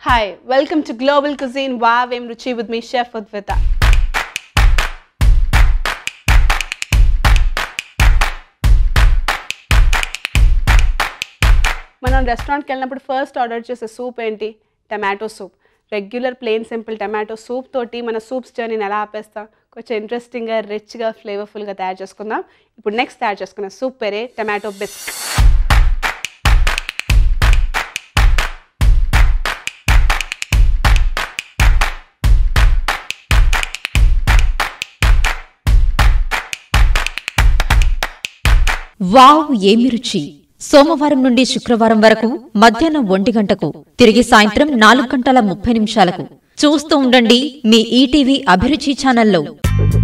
Hi, welcome to Global Cuisine Wow Em Ruchi with me, Chef Udvita. మనం రెస్టారెంట్కి వెళ్ళినప్పుడు first order చేసే soup ఏంటి tomato soup regular plain simple tomato soup తోటి మన soups జర్నీని ఎలా ఆపేస్తాం కొంచెం ఇంట్రెస్టింగ్గా రిచ్గా ఫ్లేవర్ఫుల్గా తయారు చేసుకుందాం ఇప్పుడు నెక్స్ట్ తయారు చేసుకున్న సూప్ పేరే టమాటో బిస్క్ వావ్ ఏమి రుచి సోమవారం నుండి శుక్రవారం వరకు మధ్యాహ్నం ఒంటి గంటకు తిరిగి సాయంత్రం నాలుగు గంటల ముప్పై నిమిషాలకు చూస్తూ ఉండండి మీ ఈటీవీ అభిరుచి ఛానల్లో